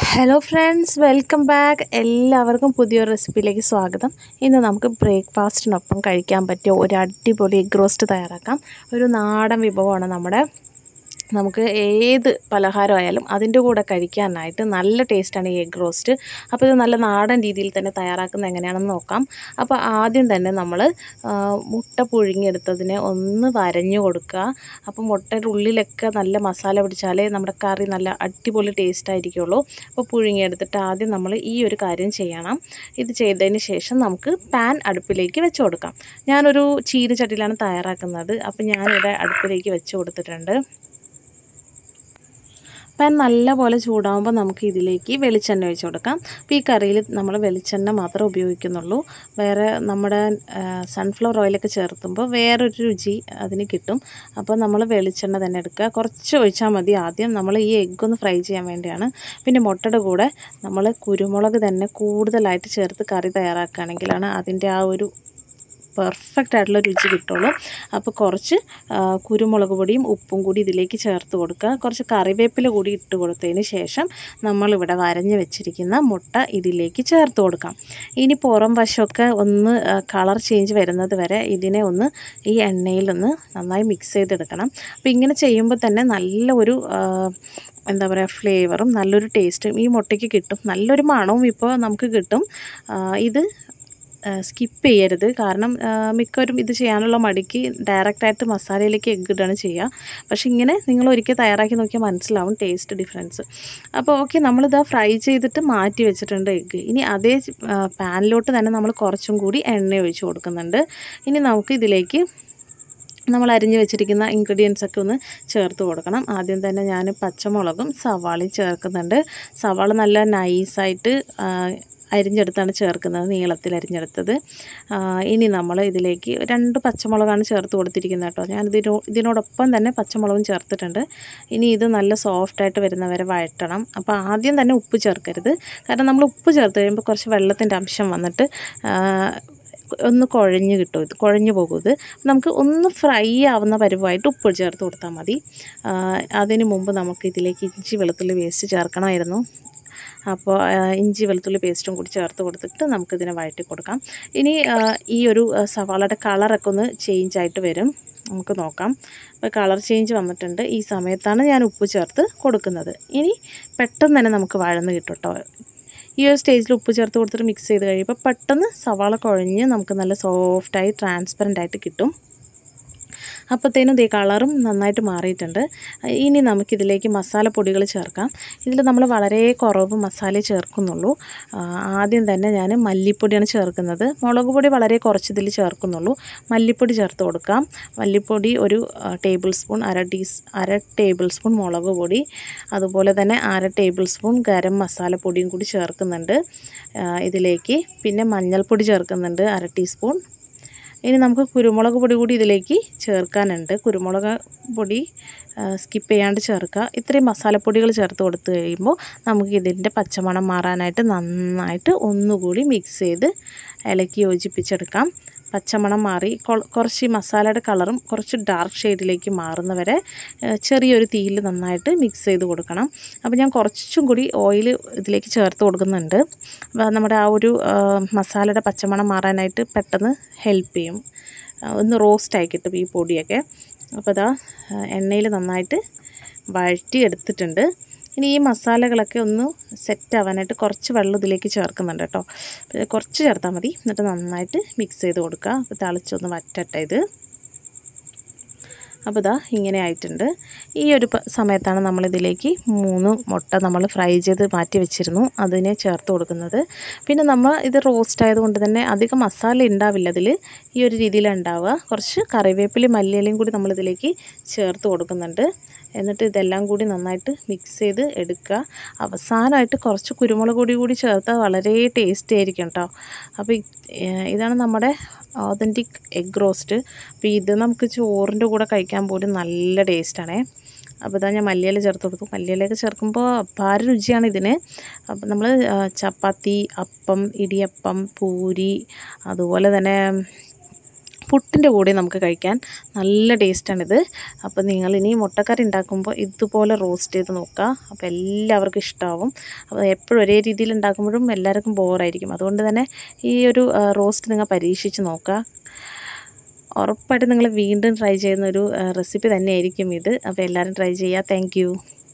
hello friends welcome back എല്ലാവർക്കും പുതിയൊരു റെസിപ്പിയിലേക്ക് സ്വാഗതം ഇന്ന് നമുക്ക് ബ്രേക്ക്ഫാസ്റ്റിനൊപ്പം കഴിക്കാൻ പറ്റിയ ഒരു അടിപൊളി എഗ് റോസ്റ്റ് തയ്യാറാക്കാം ഒരു നാടൻ വിഭവമാണ് നമ്മുടെ നമുക്ക് ഏത് പലഹാരമായാലും അതിൻ്റെ കൂടെ കഴിക്കാനായിട്ട് നല്ല ടേസ്റ്റാണ് ഈ എഗ് റോസ്റ്റ് അപ്പോൾ ഇത് നല്ല നാടൻ രീതിയിൽ തന്നെ തയ്യാറാക്കുന്നത് എങ്ങനെയാണെന്ന് നോക്കാം അപ്പോൾ ആദ്യം തന്നെ നമ്മൾ മുട്ട പുഴുങ്ങിയെടുത്തതിനെ ഒന്ന് വരഞ്ഞു കൊടുക്കുക അപ്പോൾ മുട്ടയുടെ ഉള്ളിലൊക്കെ നല്ല മസാല പിടിച്ചാലേ നമ്മുടെ കറി നല്ല അടിപൊളി ടേസ്റ്റ് ആയിരിക്കുള്ളൂ അപ്പോൾ പുഴുങ്ങിയെടുത്തിട്ട് ആദ്യം നമ്മൾ ഈ ഒരു കാര്യം ചെയ്യണം ഇത് ചെയ്തതിന് ശേഷം നമുക്ക് പാൻ അടുപ്പിലേക്ക് വെച്ച് കൊടുക്കാം ഞാനൊരു ചീനച്ചട്ടിയിലാണ് തയ്യാറാക്കുന്നത് അപ്പോൾ ഞാനിവിടെ അടുപ്പിലേക്ക് വെച്ച് കൊടുത്തിട്ടുണ്ട് പാൻ നല്ലപോലെ ചൂടാകുമ്പോൾ നമുക്ക് ഇതിലേക്ക് വെളിച്ചെണ്ണ ഒഴിച്ച് കൊടുക്കാം അപ്പോൾ ഈ കറിയിൽ നമ്മൾ വെളിച്ചെണ്ണ മാത്രമേ ഉപയോഗിക്കുന്നുള്ളൂ വേറെ നമ്മുടെ സൺഫ്ലവർ ഓയിലൊക്കെ ചേർത്തുമ്പോൾ വേറൊരു രുചി അതിന് കിട്ടും അപ്പോൾ നമ്മൾ വെളിച്ചെണ്ണ തന്നെ എടുക്കുക കുറച്ച് ഒഴിച്ചാൽ മതി ആദ്യം നമ്മൾ ഈ എഗ്ഗ് ഒന്ന് ഫ്രൈ ചെയ്യാൻ വേണ്ടിയാണ് പിന്നെ മുട്ടയുടെ കൂടെ നമ്മൾ കുരുമുളക് തന്നെ കൂടുതലായിട്ട് ചേർത്ത് കറി തയ്യാറാക്കുകയാണെങ്കിലാണ് അതിൻ്റെ ആ ഒരു പെർഫെക്റ്റ് ആയിട്ടുള്ള രുചി കിട്ടുള്ളൂ അപ്പോൾ കുറച്ച് കുരുമുളക് പൊടിയും ഉപ്പും കൂടി ഇതിലേക്ക് ചേർത്ത് കൊടുക്കുക കുറച്ച് കറിവേപ്പില കൂടി ഇട്ട് കൊടുത്തതിന് ശേഷം നമ്മളിവിടെ വരഞ്ഞ് വെച്ചിരിക്കുന്ന മുട്ട ഇതിലേക്ക് ചേർത്ത് കൊടുക്കാം ഇനി പുറം വശമൊക്കെ ഒന്ന് കളർ ചേഞ്ച് വരുന്നത് വരെ ഇതിനെ ഒന്ന് ഈ എണ്ണയിൽ ഒന്ന് നന്നായി മിക്സ് ചെയ്തെടുക്കണം അപ്പോൾ ഇങ്ങനെ ചെയ്യുമ്പോൾ തന്നെ നല്ല ഒരു എന്താ പറയുക ഫ്ലേവറും നല്ലൊരു ടേസ്റ്റും ഈ മുട്ടയ്ക്ക് കിട്ടും നല്ലൊരു മണവും ഇപ്പോൾ നമുക്ക് കിട്ടും ഇത് സ്കിപ്പ് ചെയ്യരുത് കാരണം മിക്കവരും ഇത് ചെയ്യാനുള്ള മടിക്ക് ഡയറക്റ്റായിട്ട് മസാലയിലേക്ക് എഗ്ഗ് ഇടാണ് ചെയ്യുക പക്ഷേ ഇങ്ങനെ നിങ്ങൾ ഒരിക്കൽ തയ്യാറാക്കി നോക്കിയാൽ മനസ്സിലാവും ടേസ്റ്റ് ഡിഫറൻസ് അപ്പോൾ ഓക്കെ നമ്മളിത് ഫ്രൈ ചെയ്തിട്ട് മാറ്റി വെച്ചിട്ടുണ്ട് എഗ്ഗ് ഇനി അതേ പാനിലോട്ട് തന്നെ നമ്മൾ കുറച്ചും കൂടി എണ്ണ ഒഴിച്ച് കൊടുക്കുന്നുണ്ട് ഇനി നമുക്ക് ഇതിലേക്ക് നമ്മൾ അരിഞ്ഞ് വെച്ചിരിക്കുന്ന ഇൻഗ്രീഡിയൻസ് ഒക്കെ ഒന്ന് ചേർത്ത് കൊടുക്കണം ആദ്യം തന്നെ ഞാൻ പച്ചമുളകും സവാളയും ചേർക്കുന്നുണ്ട് സവാള നല്ല നൈസായിട്ട് അരിഞ്ഞെടുത്താണ് ചേർക്കുന്നത് നീളത്തിൽ അരിഞ്ഞെടുത്തത് ഇനി നമ്മൾ ഇതിലേക്ക് രണ്ട് പച്ചമുളകാണ് ചേർത്ത് കൊടുത്തിരിക്കുന്നത് കേട്ടോ ഞാൻ ഇതിനോ ഇതിനോടൊപ്പം തന്നെ പച്ചമുളകും ചേർത്തിട്ടുണ്ട് ഇനി ഇത് നല്ല സോഫ്റ്റായിട്ട് വരുന്നവരെ വഴറ്റണം അപ്പോൾ ആദ്യം തന്നെ ഉപ്പ് ചേർക്കരുത് കാരണം നമ്മൾ ഉപ്പ് ചേർത്ത് കഴിയുമ്പോൾ കുറച്ച് വെള്ളത്തിൻ്റെ അംശം വന്നിട്ട് ഒന്ന് കുഴഞ്ഞ് കിട്ടും ഇത് കുഴഞ്ഞു പോകും ഇത് നമുക്ക് ഒന്ന് ഫ്രൈ ആവുന്ന പരുവമായിട്ട് ഉപ്പ് ചേർത്ത് കൊടുത്താൽ മതി അതിന് മുമ്പ് നമുക്ക് ഇതിലേക്ക് ഇഞ്ചി വെളുത്തുള്ളി വേസ്റ്റ് ചേർക്കണമായിരുന്നു അപ്പോൾ ഇഞ്ചി വെളുത്തുള്ളി പേസ്റ്റും കൂടി ചേർത്ത് കൊടുത്തിട്ട് നമുക്കിതിനെ വഴറ്റി കൊടുക്കാം ഇനി ഈ ഒരു സവാളയുടെ കളറൊക്കെ ഒന്ന് ചേഞ്ച് ആയിട്ട് വരും നമുക്ക് നോക്കാം അപ്പോൾ കളർ ചേഞ്ച് വന്നിട്ടുണ്ട് ഈ സമയത്താണ് ഞാൻ ഉപ്പ് ചേർത്ത് കൊടുക്കുന്നത് ഇനി പെട്ടെന്ന് തന്നെ നമുക്ക് വഴന്ന് കിട്ടും കേട്ടോ ഈ ഒരു സ്റ്റേജിൽ ഉപ്പ് ചേർത്ത് കൊടുത്തിട്ട് മിക്സ് ചെയ്ത് കഴിയുമ്പോൾ പെട്ടെന്ന് സവാള കുഴഞ്ഞ് നമുക്ക് നല്ല സോഫ്റ്റായി ട്രാൻസ്പെറൻ്റ് ആയിട്ട് കിട്ടും അപ്പോഴത്തേനും ഇതേ കളറും നന്നായിട്ട് മാറിയിട്ടുണ്ട് ഇനി നമുക്കിതിലേക്ക് മസാലപ്പൊടികൾ ചേർക്കാം ഇതിൽ നമ്മൾ വളരെ കുറവ് മസാല ചേർക്കുന്നുള്ളൂ ആദ്യം തന്നെ ഞാൻ മല്ലിപ്പൊടിയാണ് ചേർക്കുന്നത് മുളക് പൊടി വളരെ കുറച്ച് ഇതിൽ ചേർക്കുന്നുള്ളൂ മല്ലിപ്പൊടി ചേർത്ത് കൊടുക്കാം മല്ലിപ്പൊടി ഒരു ടേബിൾ സ്പൂൺ അര ടീ അര ടേബിൾ സ്പൂൺ മുളക് പൊടി അതുപോലെ തന്നെ അര ടേബിൾ സ്പൂൺ ഗരം മസാലപ്പൊടിയും കൂടി ചേർക്കുന്നുണ്ട് ഇതിലേക്ക് പിന്നെ മഞ്ഞൾപ്പൊടി ചേർക്കുന്നുണ്ട് അര ടീസ്പൂൺ ഇനി നമുക്ക് കുരുമുളക് പൊടി കൂടി ഇതിലേക്ക് ചേർക്കാനുണ്ട് കുരുമുളക് പൊടി സ്കിപ്പ് ചെയ്യാണ്ട് ചേർക്കുക ഇത്രയും മസാലപ്പൊടികൾ ചേർത്ത് കൊടുത്തു കഴിയുമ്പോൾ നമുക്ക് ഇതിൻ്റെ പച്ചമണം മാറാനായിട്ട് നന്നായിട്ട് ഒന്നുകൂടി മിക്സ് ചെയ്ത് ഇലക്കി യോജിപ്പിച്ചെടുക്കാം പച്ചമണം മാറി കുറച്ച് മസാലയുടെ കളറും കുറച്ച് ഡാർക്ക് ഷെയ്ഡിലേക്ക് മാറുന്നവരെ ചെറിയൊരു തീയിൽ നന്നായിട്ട് മിക്സ് ചെയ്ത് കൊടുക്കണം അപ്പോൾ ഞാൻ കുറച്ചും കൂടി ഓയിൽ ഇതിലേക്ക് ചേർത്ത് കൊടുക്കുന്നുണ്ട് നമ്മുടെ ആ ഒരു മസാലയുടെ പച്ചമണം മാറാനായിട്ട് പെട്ടെന്ന് ഹെൽപ്പ് ചെയ്യും ഒന്ന് റോസ്റ്റായി കിട്ടും ഈ പൊടിയൊക്കെ അപ്പോൾ അതാ എണ്ണയിൽ നന്നായിട്ട് വഴറ്റി എടുത്തിട്ടുണ്ട് ഇനി ഈ മസാലകളൊക്കെ ഒന്ന് സെറ്റ് ആവാനായിട്ട് കുറച്ച് വെള്ളം ഇതിലേക്ക് ചേർക്കുന്നുണ്ട് കേട്ടോ കുറച്ച് ചേർത്താൽ മതി എന്നിട്ട് നന്നായിട്ട് മിക്സ് ചെയ്ത് കൊടുക്കുക അപ്പോൾ തിളച്ചൊന്ന് വറ്റട്ടെ ഇത് അപ്പോൾ ഇതാ ഇങ്ങനെ ആയിട്ടുണ്ട് ഈ ഒരു സമയത്താണ് നമ്മളിതിലേക്ക് മൂന്ന് മുട്ട നമ്മൾ ഫ്രൈ ചെയ്ത് മാറ്റി വെച്ചിരുന്നു അതിനെ ചേർത്ത് കൊടുക്കുന്നത് പിന്നെ നമ്മൾ ഇത് റോസ്റ്റ് ആയതുകൊണ്ട് തന്നെ അധികം മസാല ഉണ്ടാവില്ല അതിൽ ഈ ഒരു രീതിയിലാണ് ഉണ്ടാവുക കുറച്ച് കറിവേപ്പിലയും മല്ലിയിലയും കൂടി നമ്മളിതിലേക്ക് ചേർത്ത് കൊടുക്കുന്നുണ്ട് എന്നിട്ട് ഇതെല്ലാം കൂടി നന്നായിട്ട് മിക്സ് ചെയ്ത് എടുക്കുക അവസാനമായിട്ട് കുറച്ച് കുരുമുളക് പൊടി കൂടി ചേർത്താൽ വളരെ ടേസ്റ്റി ആയിരിക്കും കേട്ടോ അപ്പോൾ ഇതാണ് നമ്മുടെ ഓതൻറ്റിക് എഗ് റോസ്റ്റ് അപ്പോൾ ഇത് നമുക്ക് ചോറിൻ്റെ കൂടെ കഴിക്കാൻ പോലും നല്ല ടേസ്റ്റാണേ അപ്പോൾ ഇതാ ഞാൻ മല്ലിയില ചേർത്ത് കൊടുത്തു മല്ലിയിലയൊക്കെ ചേർക്കുമ്പോൾ അപാര രുചിയാണ് ഇതിന് അപ്പോൾ നമ്മൾ ചപ്പാത്തി അപ്പം ഇടിയപ്പം പൂരി അതുപോലെ തന്നെ പുട്ടിൻ്റെ കൂടെ നമുക്ക് കഴിക്കാൻ നല്ല ടേസ്റ്റാണിത് അപ്പോൾ നിങ്ങൾ ഇനി മുട്ടക്കറി ഉണ്ടാക്കുമ്പോൾ ഇതുപോലെ റോസ്റ്റ് ചെയ്ത് നോക്കുക അപ്പോൾ എല്ലാവർക്കും ഇഷ്ടമാവും അപ്പോൾ എപ്പോഴും ഒരേ രീതിയിൽ ഉണ്ടാക്കുമ്പോഴും എല്ലാവർക്കും ബോറായിരിക്കും അതുകൊണ്ട് തന്നെ ഈ ഒരു റോസ്റ്റ് നിങ്ങൾ പരീക്ഷിച്ച് നോക്കുക ഉറപ്പായിട്ടും നിങ്ങൾ വീണ്ടും ട്രൈ ചെയ്യുന്ന ഒരു റെസിപ്പി തന്നെയായിരിക്കും ഇത് അപ്പോൾ എല്ലാവരും ട്രൈ ചെയ്യുക താങ്ക്